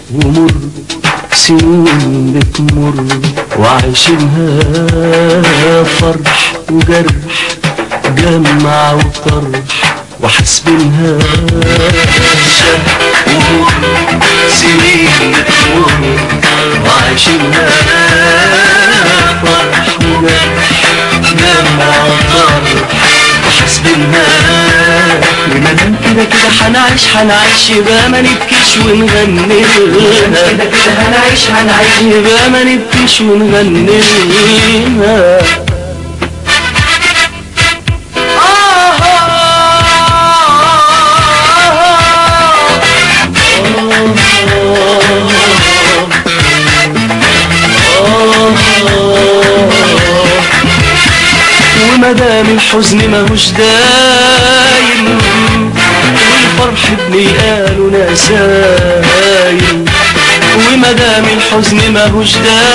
ومر سنين بتمر وعايشينها فرح وجرح جمع وطرح وحاسبينها شهر ومر سنين بتمر وعايشينها فرح وجرح جمع وطرح وحاسبينها ومادام كده كده هنعيش هنعيش يبقى ما نبكيش ونغني لها كده كده هنعيش هنعيش يبقى ما نبكيش ونغني لها ومدام الحزن ماهوش دايم والفرح ابني قالوا نسايم ومدام الحزن ماهوش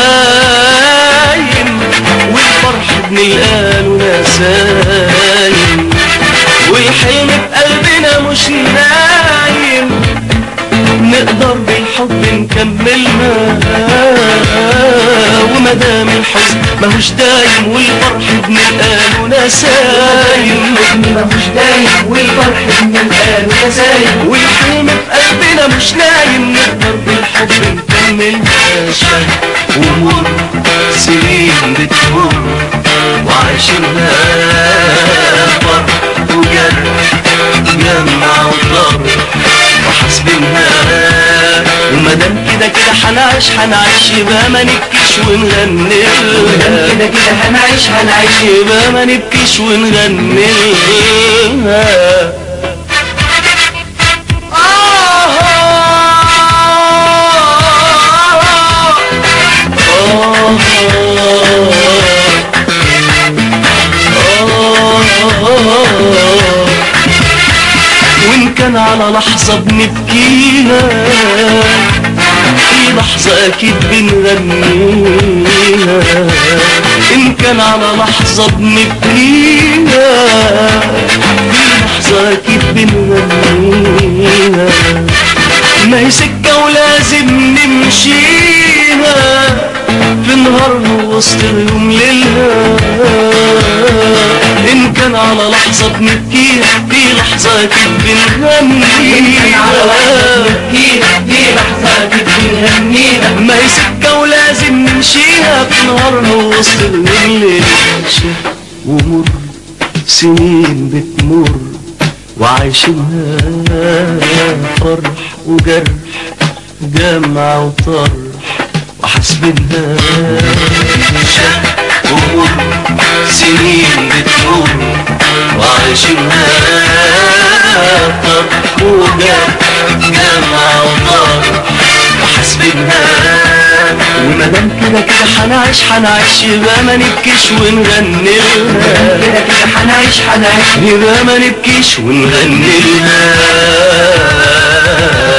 دايم والفرح ابني قالوا نسايم والحلم بقلبنا مش نايم نقدر بالحب نكملها ومدام الحزن ماهوش دايم والفرح ابن القال ونسايم ماهوش دايم والفرح من القال وتسايم والحلم في قلبنا مش نايم نقدر بالحب نكملها شهر ومر سنين بتمر وعايشينها فرح وجرح جمع وطرح وحاسبينها ومادام كده كده هنعيش هنعيش يبقى ما نبكيش ونغني لها كده كده هنعيش هنعيش يبقى ما نبكيش ونغني لها وإن كان على لحظة بنبكيها في لحظة أكيد بنغنيها إن كان على لحظة بنبكيها في لحظة أكيد بنغنيها ما هي سكة ولازم نمشيها في نهارها وسط اليوم ليلها إن كان على لحظة بنبكيها في لحظة أكيد بنغنيها نبكيها في لحظة أكيد بنهنيها ما هي سكة ولازم نمشيها في نهارها وسط الليل شهر ومر سنين بتمر وعايشينها فرح وجرح جمع وطرح وحاسبينها شهر ومر سنين بتمر وعايشينها فرح وجرح جمع وطرح وحاسبينها ومادام كده كده هنعيش هنعيش يبقى ما نبكيش ونغني لها كده كده هنعيش هنعيش يبقى ما نبكيش ونغني لها